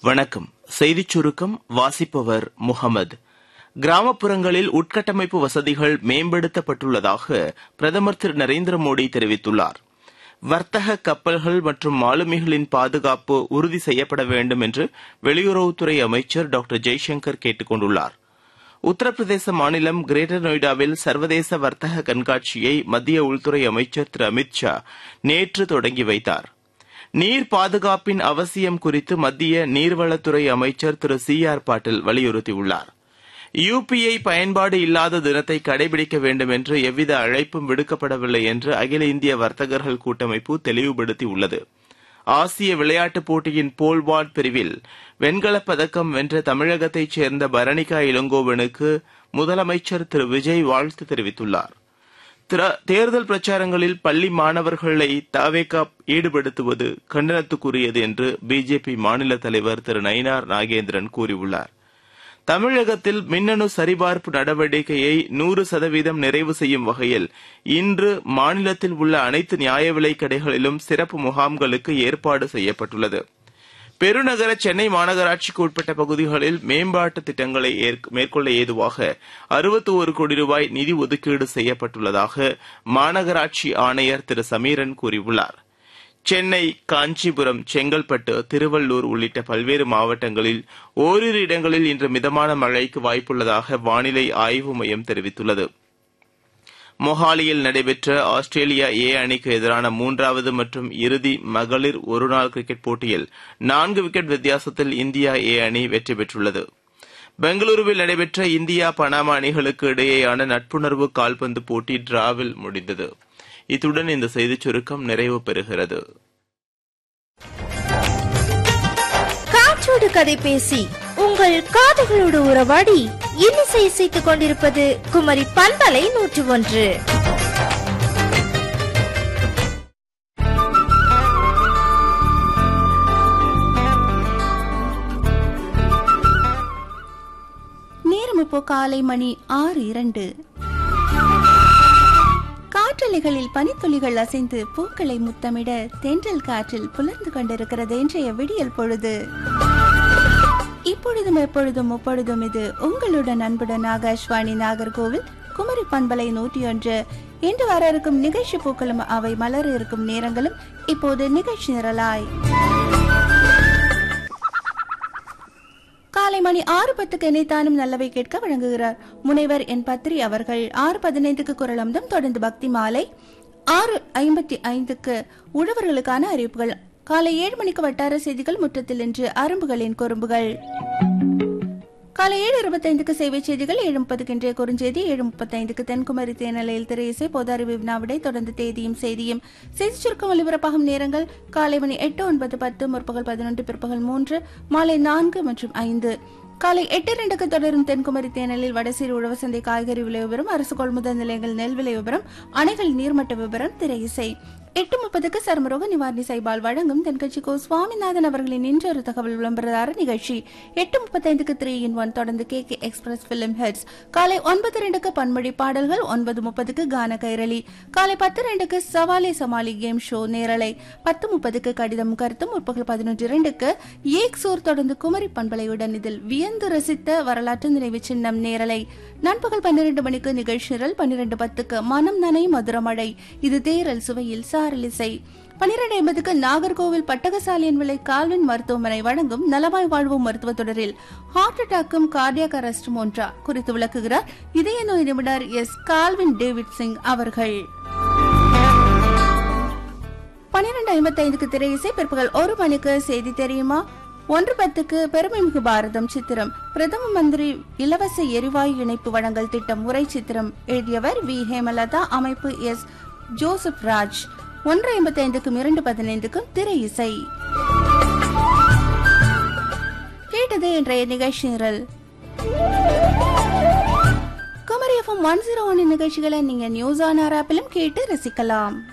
வணக்கம் செய்திச் சுருக்கம் வாசிப்பவர் முகமது கிராமப்புறங்களில் உட்கட்டமைப்பு வசதிகள் மேம்படுத்தப்பட்டுள்ளதாக பிரதமர் திரு நரேந்திர மோடி தெரிவித்துள்ளார் வர்த்தக கப்பல்கள் மற்றும் மாலுமிகளின் பாதுகாப்பு உறுதி செய்யப்பட வேண்டும் என்று வெளியுறவுத்துறை அமைச்சர் டாக்டர் ஜெய்சங்கர் கேட்டுக் கொண்டுள்ளார் உத்தரப்பிரதேச மாநிலம் கிரேட்டர் நொய்டாவில் சர்வதேச வர்த்தக கண்காட்சியை மத்திய உள்துறை அமைச்சர் திரு அமித் ஷா நேற்று தொடங்கி வைத்தார் நீர் பாதுகாப்பின் அவசியம் குறித்து மத்திய நீர்வளத்துறை அமைச்சர் திரு சி ஆர் பாட்டீல் வலியுறுத்தியுள்ளார் யுபிஐ பயன்பாடு இல்லாத தினத்தை கடைபிடிக்க வேண்டும் என்று எவ்வித அழைப்பும் விடுக்கப்படவில்லை என்று அகில இந்திய வர்த்தகர்கள் கூட்டமைப்பு தெளிவுபடுத்தியுள்ளது ஆசிய விளையாட்டுப் போட்டியின் போல்வால்ட் பிரிவில் வெண்கலப் பதக்கம் வென்ற தமிழகத்தைச் சேர்ந்த பரணிகா இளங்கோவனுக்கு முதலமைச்சர் திரு விஜய் வாழ்த்து தெரிவித்துள்ளார் தேர்தல் பிரச்சாரங்களில் பள்ளி மாணவர்களை தவேகா ஈடுபடுத்துவது கண்டனத்துக்குரியது என்று பிஜேபி மாநில தலைவர் திரு நயினார் நாகேந்திரன் கூறியுள்ளார் தமிழகத்தில் மின்னணு சரிபார்ப்பு நடவடிக்கையை நூறு சதவீதம் நிறைவு செய்யும் வகையில் இன்று மாநிலத்தில் உள்ள அனைத்து நியாய விலைக் கடைகளிலும் சிறப்பு முகாம்களுக்கு ஏற்பாடு செய்யப்பட்டுள்ளது பெருநகர சென்னை மாநகராட்சிக்கு உட்பட்ட பகுதிகளில் மேம்பாட்டு திட்டங்களை மேற்கொள்ள ஏதுவாக அறுபத்தோரு கோடி ரூபாய் நிதி ஒதுக்கீடு செய்யப்பட்டுள்ளதாக மாநகராட்சி ஆணையர் திரு சமீரன் கூறியுள்ளார் சென்னை காஞ்சிபுரம் செங்கல்பட்டு திருவள்ளூர் உள்ளிட்ட பல்வேறு மாவட்டங்களில் ஓரிரு இடங்களில் இன்று மிதமான மழைக்கு வாய்ப்புள்ளதாக வானிலை ஆய்வு மையம் தெரிவித்துள்ளது மொஹாலியில் நடைபெற்ற ஆஸ்திரேலியா ஏ அணிக்கு எதிரான மூன்றாவது மற்றும் இறுதி மகளிர் ஒருநாள் கிரிக்கெட் போட்டியில் நான்கு விக்கெட் வித்தியாசத்தில் இந்தியா ஏ அணி வெற்றி பெற்றுள்ளது பெங்களூருவில் நடைபெற்ற இந்தியா பனாமா அணிகளுக்கு இடையேயான நட்புணர்வு கால்பந்து போட்டி டிராவில் முடிந்தது இத்துடன் இந்த செய்திச் சுருக்கம் நிறைவு பெறுகிறது காற்றோடு கதை பேசி உங்கள் காதுகளோடு உறவாடி இன்னிசை இசைத்துக் கொண்டிருப்பது குமரி பண்பலை நூற்று ஒன்று நேரம் இப்போ காலை மணி ஆறு இரண்டு காற்றலைகளில் பனித்துளிகள் அசைந்து பூக்களை முத்தமிட தென்றல் காற்றில் புலர்ந்து கொண்டிருக்கிறது இன்றைய விடியல் பொழுது இப்பொழுதும் எப்பொழுதும் முப்பொழுதும் இது உங்களுடன் அன்புடன் ஆகாஷ்வாணி நாகர்கோவில் குமரி பண்பலை நூற்றி ஒன்று இன்று வர இருக்கும் நிகழ்ச்சி பூக்களும் அவை மலர இருக்கும் நேரங்களும் இப்போது நிகழ்ச்சி நிரலாய் காலை மணி ஆறு பத்துக்கு இணைத்தானும் நல்லவை கேட்க வழங்குகிறார் முனைவர் என் பத்ரி அவர்கள் ஆறு பதினைந்துக்கு குரலம்தம் தொடர்ந்து பக்தி மாலை ஆறு ஐம்பத்தி ஐந்துக்கு உழவர்களுக்கான அறிவிப்புகள் காலை ஏழு மணிக்கு வட்டார செய்திகள் முற்றத்தில் இன்று அரும்புகளின் குறும்புகள் காலை ஏழு இருபத்தைந்துக்கு சேவை செய்திகள் ஏழு முப்பதுக்கு இன்றைய குறுஞ்செய்தி ஏழு முப்பத்தைந்துக்கு தென்குமரி தேனலையில் திரை இசை பொதாரிவு வினாவிடை தொடர்ந்து தேதியும் செய்தியும் செய்தி சுருக்கம் ஒலிபரப்பாகும் நேரங்கள் காலை மணி எட்டு ஒன்பது பத்து முற்பகல் பதினொன்று பிற்பகல் மூன்று மாலை நான்கு மற்றும் ஐந்து காலை எட்டு இரண்டுக்கு தொடரும் தென்குமரி தேனலில் வடசீர் உழவு சந்தை காய்கறி விலை விவரம் அரசு கொள்முதல் நிலையங்கள் நெல் விலை விவரம் அணைகள் நீர்மட்ட விவரம் திரை இசை எட்டு முப்பதுக்கு சர்மரோக நிவாரணி சைபால் வழங்கும் தென்கட்சி கோ சுவாமிநாதன் அவர்களின் இன்றொரு தகவல் விளம்பரதார நிகழ்ச்சி எட்டு முப்பத்தைந்துக்கு த்ரீ இன் ஒன் தொடர்ந்து K K express film heads காலை ஒன்பது ரெண்டுக்கு பன்மொழி பாடல்கள் ஒன்பது முப்பதுக்கு கான கைரளி காலை பத்து ரெண்டுக்கு சவாலே சமாளி கேம் ஷோ நேரலை பத்து முப்பதுக்கு கடிதம் கருத்தும் முற்பகல் பதினொன்று இரண்டுக்கு ஏக் சோர் தொடர்ந்து குமரி பண்பலையுடன் இதில் வியந்து ரசித்த வரலாற்று நினைவு சின்னம் நேரலை நண்பகல் பன்னிரண்டு மணிக்கு நிகழ்ச்சி நிரல் பன்னிரண்டு பத்துக்கு மனம் நனை மதுரமழை இது தேரல் சுவையில் சாரலிசை பனிரெண்டு ஐம்பதுக்கு நாகர்கோவில் பட்டகசாலியின் விலை கால்வின் மருத்துவமனை வழங்கும் நலமாய் வாழ்வும் மருத்துவ தொடரில் ஹார்ட் அட்டாக்கும் கார்டியாக் அரெஸ்டும் ஒன்றா குறித்து விளக்குகிறார் இதய நோய் நிபுணர் எஸ் கால்வின் டேவிட் சிங் அவர்கள் பனிரெண்டு ஐம்பத்தி ஐந்துக்கு திரை இசை பிற்பகல் ஒரு மணிக்கு செய்தி தெரியுமா ஒன்று பத்துக்கு பெருமைமிகு பாரதம் சித்திரம் பிரதம மந்திரி இலவச எரிவாயு இணைப்பு வழங்கல் திட்டம் உரை சித்திரம் எழுதியவர் வி ஹேமலதா அமைப்பு எஸ் ஜோசப் ராஜ் ஒன்று ஐம்பத்தி ஐந்துக்கும் இரண்டு பதினைந்துக்கும் திரை இசை கேட்டது இன்றைய நிகழ்ச்சி நிரல் Kumari FM one zero one நிகழ்ச்சிகளை நீங்க நியூஸ் ஆன் ஆப்பிலும் கேட்டு ரசிக்கலாம்